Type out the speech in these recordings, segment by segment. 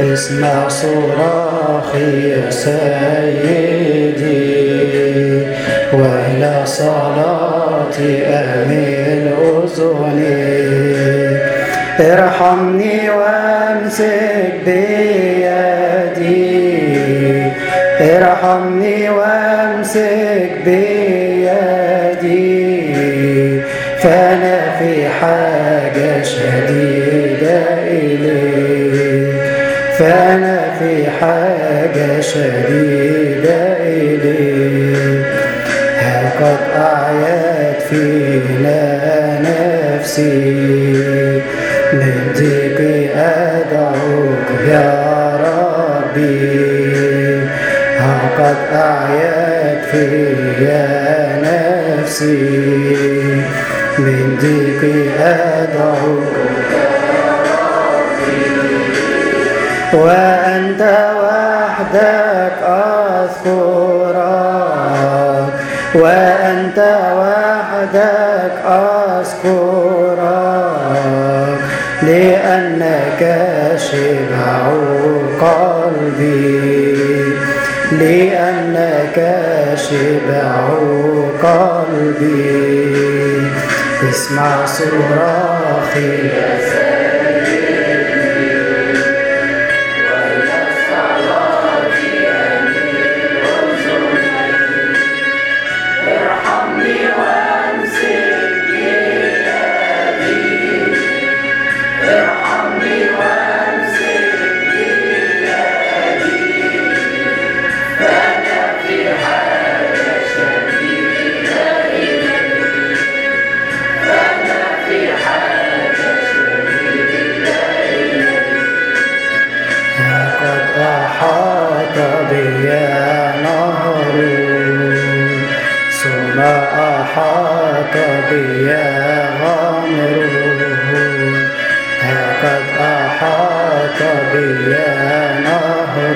اسمع صراخي يا سيدي وإلى صلاتي أميل أذني ارحمني وامسك بيدي ارحمني وامسك بيدي فأنا في حاجة شديدة إليك فأنا في حاجة شديدة إليك ها قد أعيت فينا نفسي من ضيق أدعوك يا ربي ها قد أعيت فيا نفسي من ضيق أدعوك وأنت وحدك أذكرك وأنت وحدك أذكرك لأنك شبع قلبي لأنك شبع قلبي اسمع صراخي يا قد أحاط بي نهر ثم أحاط بي غمر قد أحاط بي نهر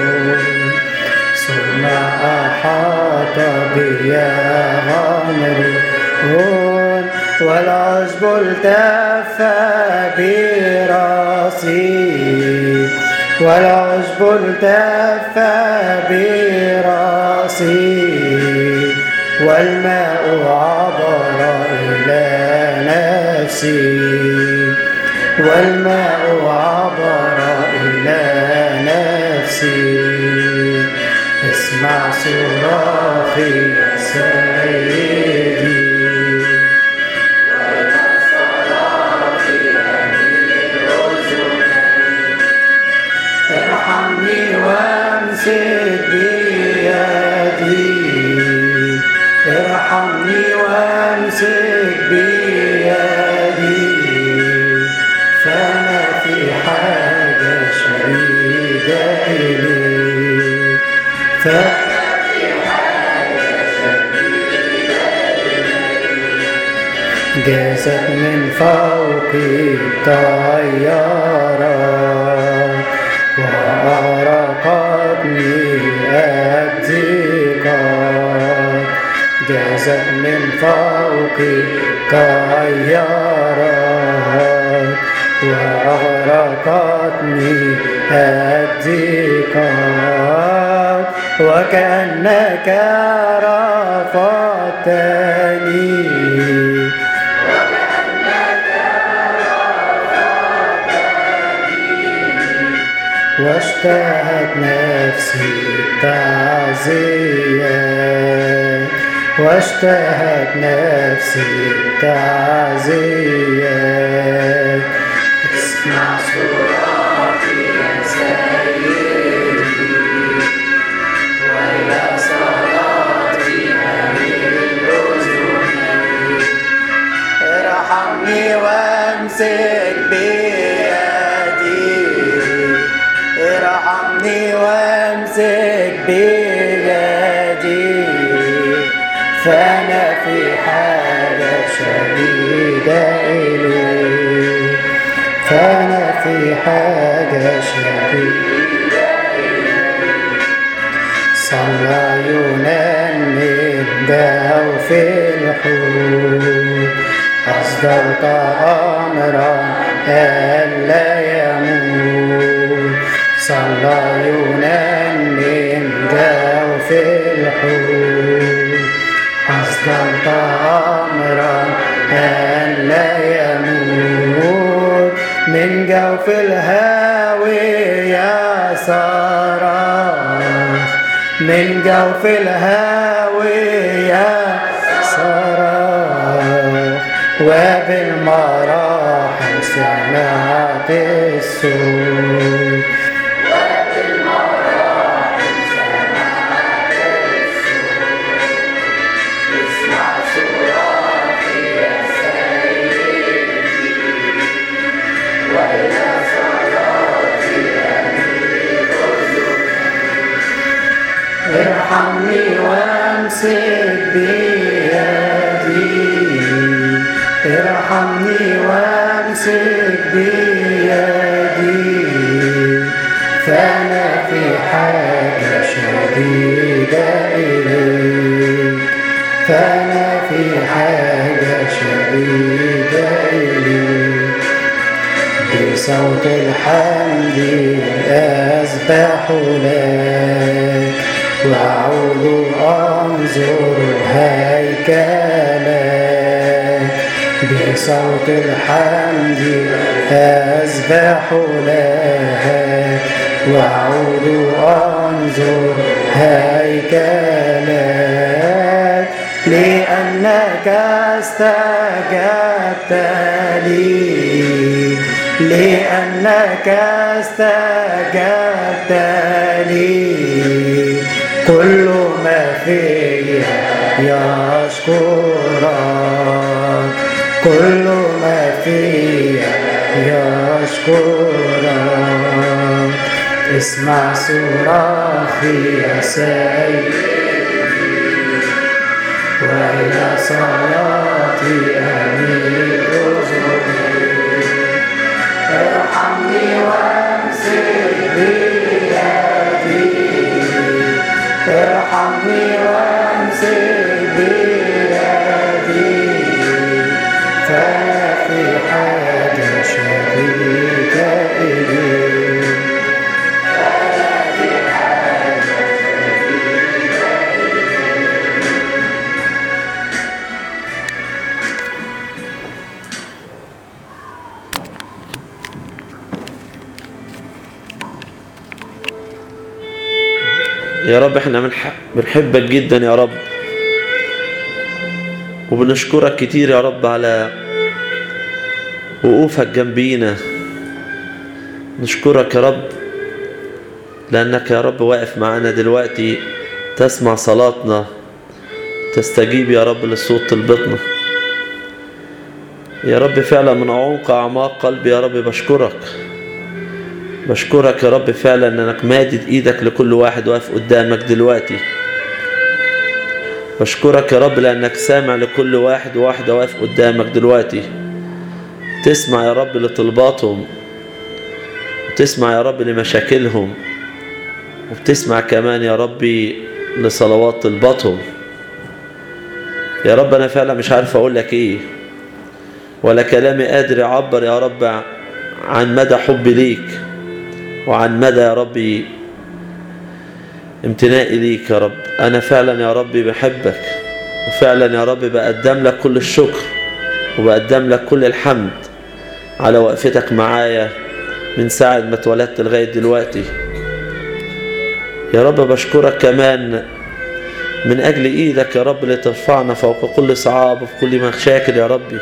ثم أحاط بي غمر والعشب التف براسي والعشب التف براسي والماء عبر إلى نفسي والماء عبر إلى نفسي اسمع صراخي يا سيدي ارحمني وامسك بيدي ارحمني وامسك بيدي فانا في حاجة شديدة إليك فانا جازت من فوقي الطيارة وأغرقتني الضيقات جازت من فوقي طيارات وأغرقتني الضيقات وكأنك رفضتني واشتهت نفسي التعزية واشتهت نفسي التعزية اسمع صراخي يا سيدي وإلى صلاتي أميل أذني ارحمني وامسك بيدي ارحمني وامسك بيدي فانا في حاجة شديدة إليك فانا في حاجة شديدة صلى يونان من داو في الحوت أصدرت أمرا ألا يموت صلى يونان من جوف الحوت أصدرت أمرا أن لا يموت من جوف الهاوية صرخ من جوف الهاوية صرخ وبالمراحل سمعت الصوت ارحمني وامسك بيدي ارحمني وامسك بيدي فانا في حاجة شديدة إليك فانا في حاجة شديدة إليك بصوت الحمد أسبح لك وأعود أنظر هيكلك بصوت الحمد أسبح لك وأعود أنظر هيكلك لأنك استجبت لي لأنك استجبت لي كل ما فيا يشكرك كل ما فيا يشكرك اسمع صراخي يا سيدي وإلى صلاتي أميل أذني ارحمني وامسك بيدي ارحمني وامسك بيدي فانا في حاجة شديدة إليك يا رب احنا بنح- بنحبك جدا يا رب وبنشكرك كتير يا رب على وقوفك جنبينا نشكرك يا رب لأنك يا رب واقف معانا دلوقتي تسمع صلاتنا تستجيب يا رب لصوت طلبتنا يا رب فعلا من عمق أعماق قلبي يا رب بشكرك بشكرك يا رب فعلا انك مادد ايدك لكل واحد واقف قدامك دلوقتي بشكرك يا رب لانك سامع لكل واحد وواحدة واقف قدامك دلوقتي تسمع يا رب لطلباتهم وتسمع يا رب لمشاكلهم وبتسمع كمان يا ربي لصلوات طلباتهم يا رب انا فعلا مش عارف اقول لك ايه ولا كلامي قادر يعبر يا رب عن مدى حبي ليك وعن مدى يا ربي امتنائي ليك يا رب أنا فعلا يا ربي بحبك وفعلا يا رب بقدم لك كل الشكر وبقدم لك كل الحمد على وقفتك معايا من ساعة ما اتولدت لغاية دلوقتي يا رب بشكرك كمان من أجل إيدك يا رب اللي ترفعنا فوق كل صعاب وفي كل مشاكل يا ربي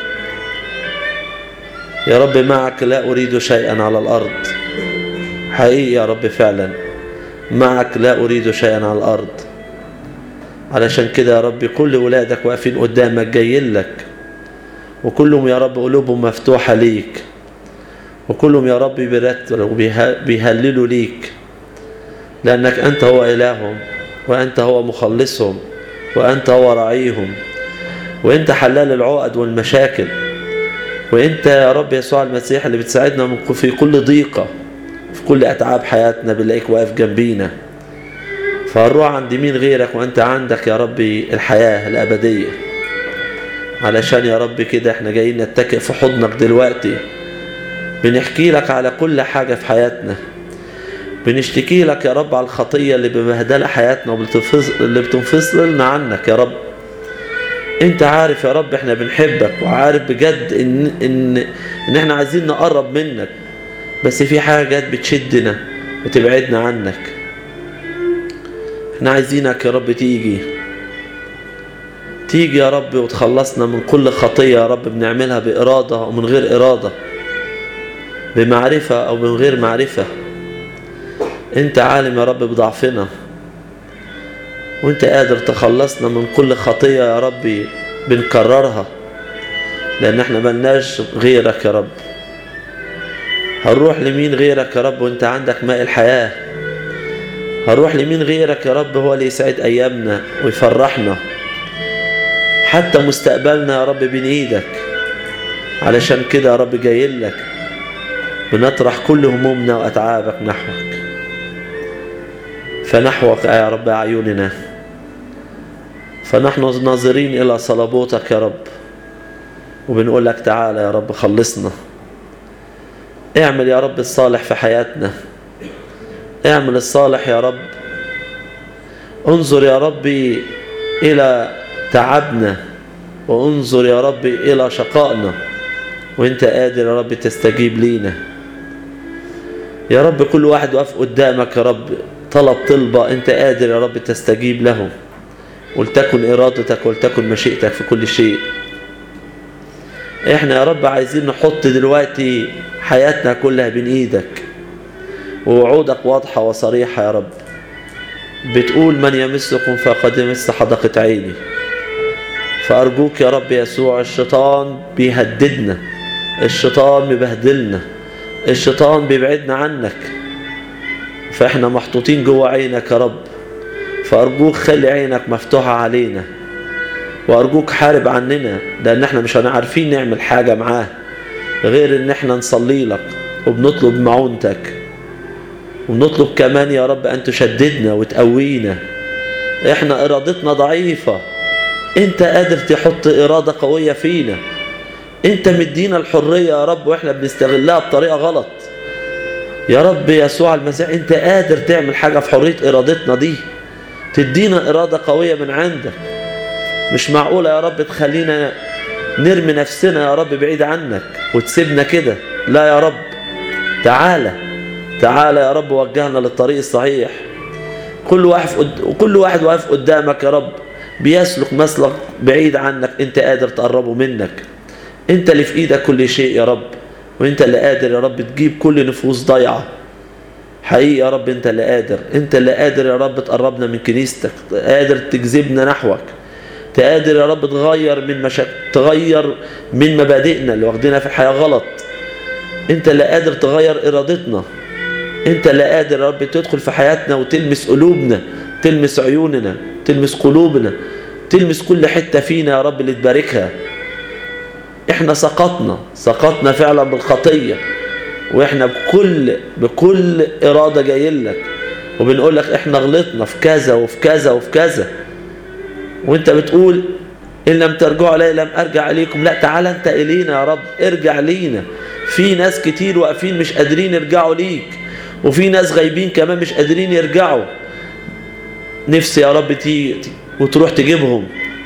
يا رب معك لا أريد شيئا على الأرض حقيقي يا رب فعلا معك لا أريد شيئا على الأرض علشان كده يا رب كل ولادك واقفين قدامك جايين لك وكلهم يا رب قلوبهم مفتوحة ليك وكلهم يا رب بيرتلوا وبيهللوا ليك لأنك أنت هو إلههم وأنت هو مخلصهم وأنت هو راعيهم وأنت حلال العقد والمشاكل وأنت يا رب يسوع المسيح اللي بتساعدنا من في كل ضيقة في كل أتعاب حياتنا بنلاقيك واقف جنبينا فهنروح عند مين غيرك وأنت عندك يا ربي الحياة الأبدية علشان يا رب كده احنا جايين نتكئ في حضنك دلوقتي بنحكي لك على كل حاجة في حياتنا بنشتكي لك يا رب على الخطية اللي بمهدلة حياتنا وبتنفصل اللي بتنفصلنا عنك يا رب انت عارف يا رب احنا بنحبك وعارف بجد ان ان ان احنا عايزين نقرب منك بس في حاجات بتشدنا وتبعدنا عنك احنا عايزينك يا رب تيجي تيجي يا رب وتخلصنا من كل خطية يا رب بنعملها بإرادة أو من غير إرادة بمعرفة أو من غير معرفة أنت عالم يا رب بضعفنا وأنت قادر تخلصنا من كل خطية يا ربي بنكررها لأن احنا ملناش غيرك يا رب هنروح لمين غيرك يا رب وانت عندك ماء الحياة هنروح لمين غيرك يا رب هو اللي يسعد أيامنا ويفرحنا حتى مستقبلنا يا رب بين ايدك علشان كده يا رب جاي لك بنطرح كل همومنا وأتعابك نحوك فنحوك يا رب أعيننا فنحن ناظرين إلى صلبوتك يا رب وبنقول لك تعالى يا رب خلصنا اعمل يا رب الصالح في حياتنا اعمل الصالح يا رب انظر يا ربي إلى تعبنا وانظر يا رب إلى شقائنا وانت قادر يا رب تستجيب لينا يا رب كل واحد واقف قدامك يا رب طلب طلبة انت قادر يا رب تستجيب له ولتكن إرادتك ولتكن مشيئتك في كل شيء احنا يا رب عايزين نحط دلوقتي حياتنا كلها بين ايدك ووعودك واضحة وصريحة يا رب بتقول من يمسكم فقد يمس حدقة عيني فأرجوك يا رب يسوع الشيطان بيهددنا الشيطان بيبهدلنا الشيطان بيبعدنا عنك فاحنا محطوطين جوه عينك يا رب فأرجوك خلي عينك مفتوحة علينا وأرجوك حارب عننا لأن احنا مش عارفين نعمل حاجة معاه غير ان احنا نصلي لك وبنطلب معونتك ونطلب كمان يا رب أن تشددنا وتقوينا احنا إرادتنا ضعيفة انت قادر تحط إرادة قوية فينا انت مدينا الحرية يا رب واحنا بنستغلها بطريقة غلط يا رب يسوع المسيح انت قادر تعمل حاجة في حرية إرادتنا دي تدينا إرادة قوية من عندك مش معقولة يا رب تخلينا نرمي نفسنا يا رب بعيد عنك وتسيبنا كده لا يا رب تعالى تعالى يا رب وجهنا للطريق الصحيح كل واحد قد... وكل واحد واقف قدامك يا رب بيسلك مسلك بعيد عنك انت قادر تقربه منك انت اللي في ايدك كل شيء يا رب وانت اللي قادر يا رب تجيب كل نفوس ضايعه حقيقي يا رب انت اللي قادر انت اللي قادر يا رب تقربنا من كنيستك قادر تجذبنا نحوك تقادر يا رب تغير من مشاكل تغير من مبادئنا اللي واخدينها في الحياه غلط انت اللي قادر تغير ارادتنا انت اللي قادر يا رب تدخل في حياتنا وتلمس قلوبنا تلمس عيوننا تلمس قلوبنا تلمس كل حته فينا يا رب اللي تباركها احنا سقطنا سقطنا فعلا بالخطيه واحنا بكل بكل اراده جايين لك وبنقول لك احنا غلطنا في كذا وفي كذا وفي كذا وانت بتقول ان لم ترجعوا الي لم ارجع اليكم لا تعالى انت الينا يا رب ارجع لينا في ناس كتير واقفين مش قادرين يرجعوا ليك وفي ناس غايبين كمان مش قادرين يرجعوا نفسي يا رب تيجي وتروح تجيبهم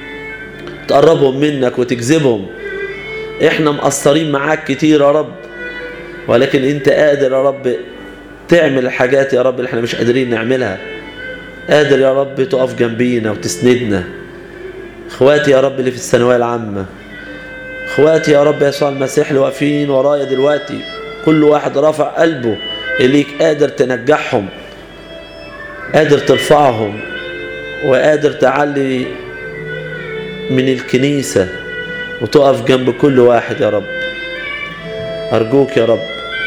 تقربهم منك وتجذبهم احنا مقصرين معاك كتير يا رب ولكن انت قادر يا رب تعمل الحاجات يا رب اللي احنا مش قادرين نعملها قادر يا رب تقف جنبينا وتسندنا اخواتي يا رب اللي في الثانويه العامه اخواتي يا رب يسوع المسيح اللي واقفين ورايا دلوقتي كل واحد رافع قلبه اليك قادر تنجحهم قادر ترفعهم وقادر تعلي من الكنيسة وتقف جنب كل واحد يا رب أرجوك يا رب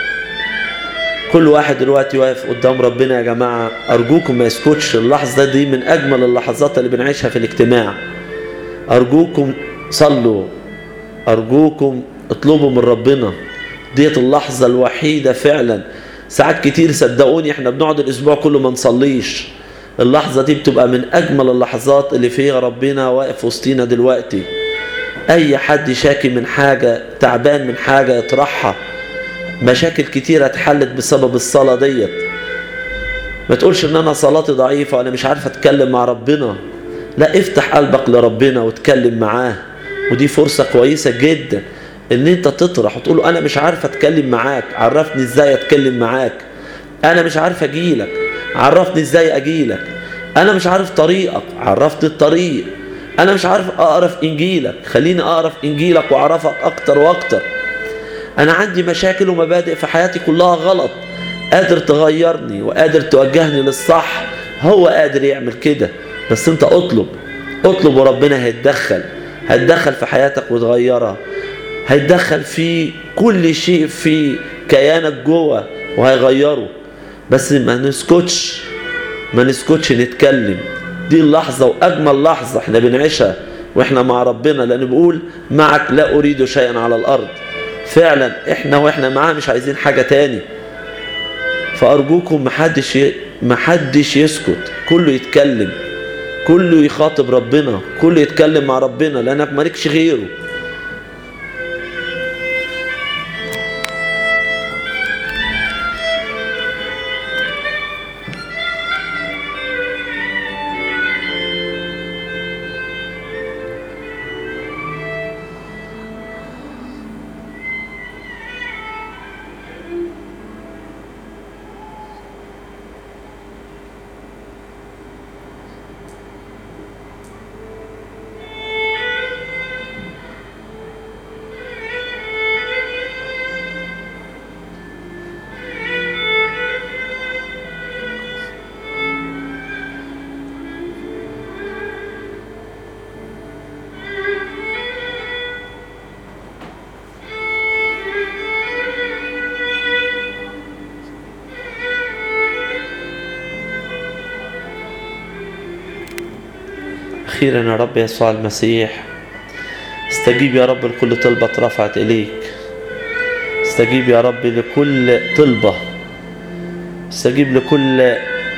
كل واحد دلوقتي واقف قدام ربنا يا جماعة أرجوكم ما يسكتش اللحظة دي من أجمل اللحظات اللي بنعيشها في الاجتماع أرجوكم صلوا أرجوكم اطلبوا من ربنا ديت اللحظة الوحيدة فعلا ساعات كتير صدقوني احنا بنقعد الأسبوع كله ما نصليش اللحظة دي بتبقى من أجمل اللحظات اللي فيها ربنا واقف وسطينا دلوقتي أي حد شاكي من حاجة تعبان من حاجة يطرحها مشاكل كتيرة اتحلت بسبب الصلاة ديت ما تقولش ان انا صلاتي ضعيفة وانا مش عارف اتكلم مع ربنا لا افتح قلبك لربنا واتكلم معاه ودي فرصة كويسة جدا ان انت تطرح وتقول له انا مش عارف اتكلم معاك عرفني ازاي اتكلم معاك انا مش عارف اجيلك عرفني ازاي اجيلك انا مش عارف طريقك عرفني الطريق انا مش عارف اقرا في انجيلك خليني اقرا في انجيلك واعرفك اكتر واكتر انا عندي مشاكل ومبادئ في حياتي كلها غلط قادر تغيرني وقادر توجهني للصح هو قادر يعمل كده بس انت اطلب اطلب وربنا هيتدخل هيتدخل في حياتك وتغيرها هيتدخل في كل شيء في كيانك جوه وهيغيره بس ما نسكتش ما نسكتش نتكلم دي اللحظة وأجمل لحظة احنا بنعيشها واحنا مع ربنا لأن بيقول معك لا أريد شيئا على الأرض فعلا احنا واحنا معاه مش عايزين حاجة تاني فأرجوكم محدش ي... محدش يسكت كله يتكلم كله يخاطب ربنا كله يتكلم مع ربنا لأنك مالكش غيره أخيرا يا رب يسوع المسيح استجيب يا رب لكل طلبة رفعت إليك استجيب يا رب لكل طلبة استجيب لكل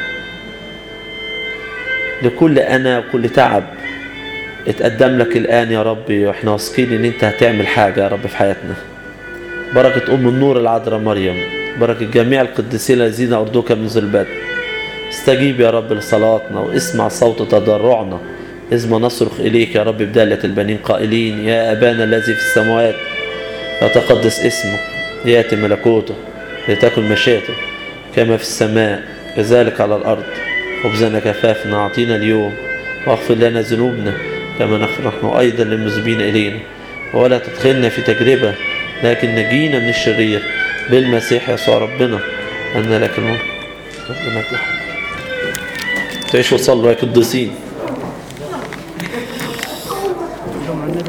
لكل أنا وكل تعب اتقدم لك الآن يا رب واحنا واثقين ان انت هتعمل حاجة يا رب في حياتنا بركة أم النور العذراء مريم بركة جميع القديسين الذين أرضوك من ذو استجيب يا رب لصلاتنا واسمع صوت تضرعنا إذ ما نصرخ إليك يا رب بدالة البنين قائلين يا أبانا الذي في السماوات يتقدس اسمك يأتي ملكوته لتكن مشيئته كما في السماء كذلك على الأرض خبزنا كفافنا أعطينا اليوم واغفر لنا ذنوبنا كما نغفر نحن أيضا للمذنبين إلينا ولا تدخلنا في تجربة لكن نجينا من الشرير بالمسيح يسوع ربنا أن لك الملك ربنا يكون تعيشوا وصلوا يا قديسين